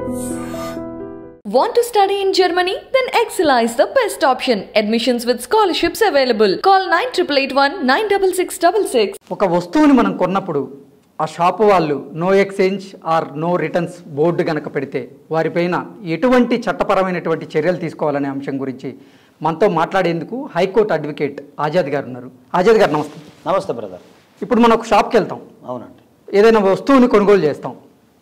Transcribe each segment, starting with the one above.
Want to study in Germany? Then Excella is the best option. Admissions with scholarships available. Call 9881 96666. ఒక వస్తువుని మనం కొన్నప్పుడు ఆ shop వాళ్ళు no exchange or no returns board కనుక పెడితే వారిపైన ఎటువంటి చట్టపరమైనటువంటి చర్యలు తీసుకోవాలనే అంశం గురించి మనతో మాట్లాడేందుకు హైకోర్టు అడ్వకేట్ ఆజాద్ గారు ఉన్నారు ఆజాద్ గారు నమస్తే నమస్తే బ్రదర్ ఇప్పుడు మనం ఒక షాప్కి వెళ్తాం అవునండి ఏదైనా వస్తువుని కొనుగోలు చేస్తాం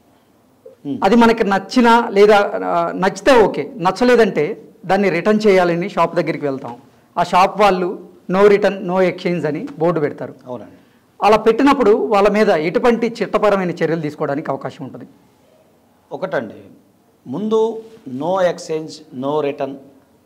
అది మనకి నచ్చినా లేదా ఆ, నచ్చితే ఓకే నచ్చలేదంటే దాన్ని రిటర్న్ చేయాలని షాప్ దగ్గరికి వెళ్తాం ఆ షాప్ వాళ్ళు నో రిటర్న్ నో ఎక్స్చేంజ్ అని బోర్డు పెడతారు అవునండి అలా పెట్టినప్పుడు వాళ్ళ మీద ఎటువంటి చట్టపరమైన చర్యలు తీసుకోవడానికి అవకాశం ఉంటుంది ఒకటండి ముందు నో ఎక్స్చేంజ్ నో రిటర్న్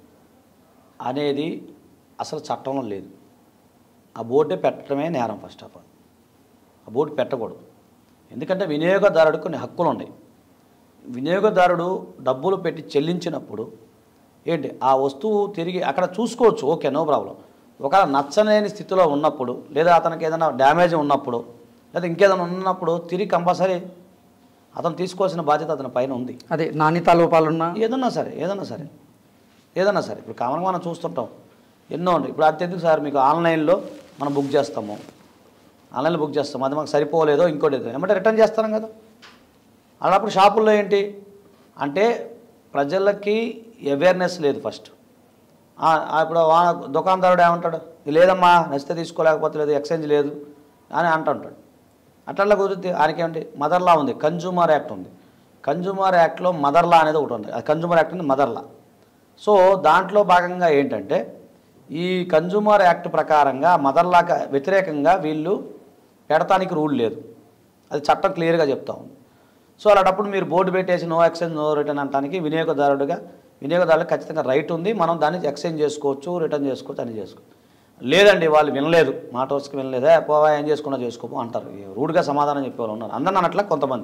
అనేది అసలు చట్టంలో లేదు ఆ బోర్డే పెట్టడమే నేరం ఫస్ట్ ఆఫ్ ఆల్ ఆ బోర్డు పెట్టకూడదు ఎందుకంటే వినియోగదారుడికి కొన్ని హక్కులు ఉన్నాయి వినియోగదారుడు డబ్బులు పెట్టి చెల్లించినప్పుడు ఏంటి ఆ వస్తువు తిరిగి అక్కడ చూసుకోవచ్చు ఓకే నో ప్రాబ్లం ఒకవేళ నచ్చలేని స్థితిలో ఉన్నప్పుడు లేదా అతనికి ఏదైనా డ్యామేజ్ ఉన్నప్పుడు లేదా ఇంకేదైనా ఉన్నప్పుడు తిరిగి కంపల్సరీ అతను తీసుకోవాల్సిన బాధ్యత అతని పైన ఉంది అదే నాణ్యత లోపాలున్నా ఏదన్నా సరే ఏదన్నా సరే ఏదన్నా సరే ఇప్పుడు కామన్గా మనం చూస్తుంటాం ఎన్నో ఉన్నాయి ఇప్పుడు అత్యధిక సార్ మీకు ఆన్లైన్లో మనం బుక్ చేస్తాము ఆన్లైన్లో బుక్ చేస్తాము అది మాకు సరిపోలేదో ఇంకోటి ఏదో ఏమంటే రిటర్న్ చేస్తాం కదా అలాప్పుడు షాపుల్లో ఏంటి అంటే ప్రజలకి అవేర్నెస్ లేదు ఫస్ట్ ఆ- ఆ ఇప్పుడు వా- దుకాణదారుడు ఏమంటాడు "ఇది లేదమ్మా నచ్చితే తీసుకోలేకపోతే లేదు ఎక్స్చేంజ్ లేదు అని అంటుంటాడు అట్లా కుదిరితే ఆయనకేంటి మదర్ లా ఉంది కన్జ్యూమర్ యాక్ట్ ఉంది కన్జ్యూమర్ యాక్ట్లో మదర్ లా అనేది ఒకటి ఉంది ఆ కన్జ్యూమర్ యాక్ట్ ఉంది మదర్ లా సో దాంట్లో భాగంగా ఏంటంటే ఈ కన్జ్యూమర్ యాక్ట్ ప్రకారంగా మదర్ లా వ్యతిరేకంగా వీళ్ళు పెడతానికి రూల్ లేదు అది చట్టం క్లియర్గా చెప్తా ఉంది సో అలాంటప్పుడు మీరు బోర్డు పెట్టేసి నో ఎక్స్చేంజ్ నో రిటర్న్ అనడానికి వినియోగదారుడిగా వినియోగదారులకు ఖచ్చితంగా రైట్ ఉంది మనం దాన్ని ఎక్స్చేంజ్ చేసుకోవచ్చు రిటర్న్ చేసుకోవచ్చు అని చేసుకోవచ్చు లేదండి వాళ్ళు వినలేదు మాట వరుసకి వినలేదా పోవా ఏం చేసుకున్నా చేసుకోపో అంటారు ఈ రూడ్గా సమాధానం చెప్పేవాళ్ళు ఉన్నారు అందరిని అన్నట్ల కొంతమంది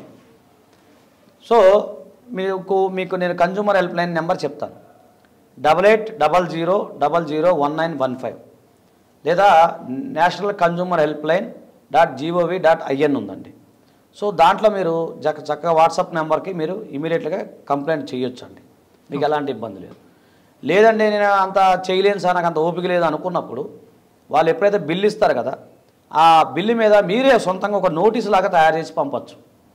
సో మీకు మీకు నేను కన్జ్యూమర్ హెల్ప్ లైన్ నెంబర్ చెప్తాను double eight double zero double zero one nine one five లేదా national consumer help line dot GOV dot IN ఉందండి సో దాంట్లో మీరు చక్క చక్కగా వాట్సాప్ నెంబర్కి మీరు ఇమీడియట్గా కంప్లైంట్ చేయొచ్చు అండి మీకు ఎలాంటి ఇబ్బంది లేదు లేదండి నేను అంత చేయలేను సార్ నాకు అంత ఓపిక లేదు అనుకున్నప్పుడు వాళ్ళు ఎప్పుడైతే బిల్లు ఇస్తారు కదా ఆ బిల్లు మీద మీరే సొంతంగా ఒక నోటీస్ లాగా తయారు చేసి పంపొచ్చు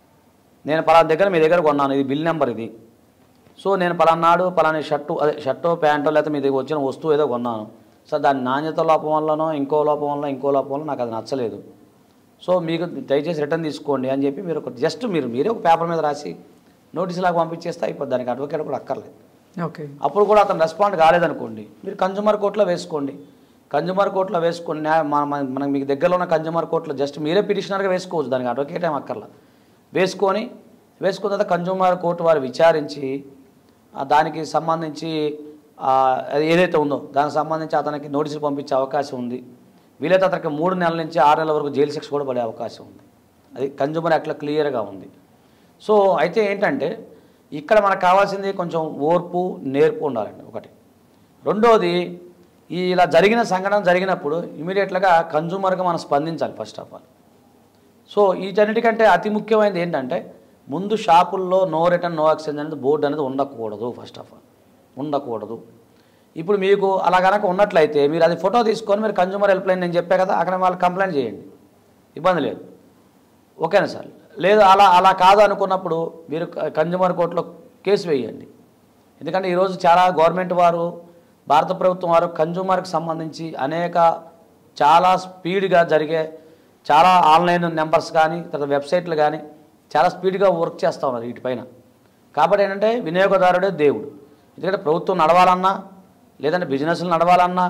నేను పలానా దగ్గర మీ దగ్గర కొన్నాను ఇది బిల్ నెంబర్ ఇది సో నేను పలానాడు పలానా షర్టు అదే షర్టు ప్యాంటు లేకపోతే మీ దగ్గర వచ్చిన వస్తువు ఏదో కొన్నాను సార్ దాని నాణ్యత లోపం వల్లనో ఇంకో లోపం వల్ల ఇంకో లోపం వల్ల నాకు అది నచ్చలేదు సో మీకు దయచేసి రిటర్న్ తీసుకోండి అని చెప్పి మీరు ఒక జస్ట్ మీరు మీరే ఒక పేపర్ మీద రాసి నోటీస్ లాగా పంపించేస్తే అయిపోద్ది దానికి అడ్వకేట్ కూడా అక్కర్లేదు ఓకే అప్పుడు కూడా అతను రెస్పాండ్ కాలేదనుకోండి మీరు కన్జ్యూమర్ కోర్టులో వేసుకోండి కన్జ్యూమర్ కోర్టులో వేసుకొని న్యాయ- మన మన- మనకి మీకు దగ్గరలో ఉన్న కన్జ్యూమర్ కోర్టులో జస్ట్ మీరే పిటిషనర్గా వేసుకోవచ్చు దానికి అడ్వకేట్ ఏం అక్కర్లా వేసుకొని వేసుకున్న తర్వాత కన్జ్యూమర్ కోర్టు వారు విచారించి ఆ దానికి సంబంధించి ఆ, అది ఏదైతే ఉందో దానికి సంబంధించి అతనికి నోటీసులు పంపించే అవకాశం ఉంది వీలైతే అతనికి మూడు నెలల నుంచి ఆరు నెలల వరకు జైలు శిక్ష కూడా పడే అవకాశం ఉంది అది కన్జ్యూమర్ యాక్ట్లో క్లియర్గా ఉంది సో అయితే ఏంటంటే ఇక్కడ మనకు కావాల్సింది కొంచెం ఓర్పు నేర్పు ఉండాలండి ఒకటి రెండోది ఈ ఇలా జరిగిన సంఘటన జరిగినప్పుడు ఇమీడియట్గా కన్జ్యూమర్గా మనం స్పందించాలి ఫస్ట్ ఆఫ్ ఆల్ సో వీటన్నిటికంటే అతి ముఖ్యమైనది ఏంటంటే ముందు షాపుల్లో నో రిటర్న్ నో ఎక్స్చేంజ్ అనేది బోర్డు అనేది ఉండకూడదు ఫస్ట్ ఆఫ్ ఆల్ ఉండకూడదు ఇప్పుడు మీకు అలా కనుక ఉన్నట్లయితే మీరు అది ఫోటో తీసుకొని మీరు కన్జ్యూమర్ హెల్ప్ లైన్ నేను చెప్పా కదా అక్కడ వాళ్ళు కంప్లైంట్ చేయండి ఇబ్బంది లేదు ఓకేనా సార్ లేదు అలా అలా కాదు అనుకున్నప్పుడు మీరు కన్జ్యూమర్ కోర్టులో కేసు వేయండి ఎందుకంటే ఈరోజు చాలా గవర్నమెంట్ వారు భారత ప్రభుత్వం వారు కన్జ్యూమర్కి సంబంధించి అనేక చాలా స్పీడ్గా జరిగే చాలా ఆన్లైన్ నెంబర్స్ కానీ తర్వాత వెబ్సైట్లు కానీ చాలా స్పీడ్గా వర్క్ చేస్తూ ఉన్నారు వీటిపైన కాబట్టి ఏంటంటే వినియోగదారుడే దేవుడు ఎందుకంటే ప్రభుత్వం నడవాలన్నా లేదంటే బిజినెస్లు నడవాలన్నా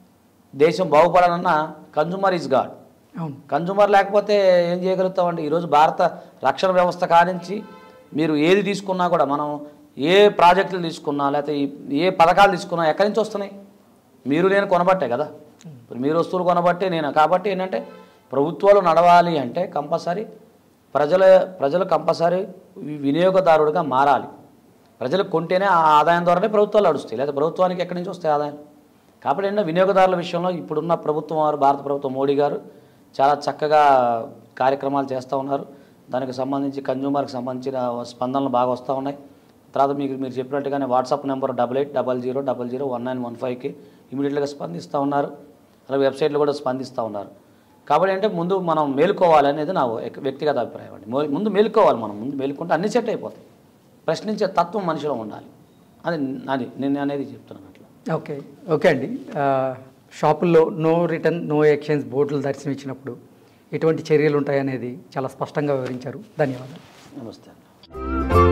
దేశం బాగుపడాలన్నా కన్జ్యూమర్ ఈజ్ గాడ్ అవును కన్జ్యూమర్ లేకపోతే ఏం చేయగలుగుతామండి ఈరోజు భారత రక్షణ వ్యవస్థ కానించి మీరు ఏది తీసుకున్నా కూడా మనం ఏ ప్రాజెక్టులు తీసుకున్నా లేకపోతే ఈ- ఏ పథకాలు తీసుకున్నా ఎక్కడి నుంచి వస్తున్నాయి మీరు నేను కొనబట్టే కదా ఇప్పుడు మీరు వస్తువులు కొనబట్టే నేను కాబట్టి ఏంటంటే ప్రభుత్వాలు నడవాలి అంటే కంపల్సరీ ప్రజల ప్రజలు కంపల్సరీ వి- వినియోగదారుడిగా మారాలి ప్రజలు కొంటేనే ఆ ఆదాయం ద్వారానే ప్రభుత్వాలు నడుస్తాయి లేదా ప్రభుత్వానికి ఎక్కడి నుంచి వస్తాయి ఆదాయం కాబట్టి ఏంటంటే వినియోగదారుల విషయంలో ఇప్పుడున్న ప్రభుత్వం వారు భారత ప్రభుత్వం మోడీ గారు చాలా చక్కగా కార్యక్రమాలు చేస్తూ ఉన్నారు దానికి సంబంధించి కన్జ్యూమర్కి సంబంధించిన స్పందనలు బాగా వస్తూ ఉన్నాయి తర్వాత మీకు మీరు చెప్పినట్టుగానే WhatsApp number double eight double zero double zero one nine one ఫైవ్కి ఇమీడియట్గా స్పందిస్తూ ఉన్నారు అలాగే వెబ్సైట్లో కూడా స్పందిస్తూ ఉన్నారు కాబట్టి అంటే ముందు మనం మేలుకోవాలి అనేది నా వ్యక్- వ్యక్తిగత అభిప్రాయం అండి మో- ముందు మేలుకోవాలి మనం ముందు మేలుకుంటే అన్ని సెట్ అయిపోతాయి ప్రశ్నించే తత్వం మనిషిలో ఉండాలి అది అది నేను అనేది చెప్తున్నాను అట్లా ఓకే ఓకే అండి ఆ, షాపుల్లో నో రిటర్న్ నో ఎక్స్చేంజ్ బోర్డులు దర్శనం ఇచ్చినప్పుడు ఎటువంటి చర్యలు ఉంటాయనేది చాలా స్పష్టంగా వివరించారు ధన్యవాదాలు నమస్తే అండి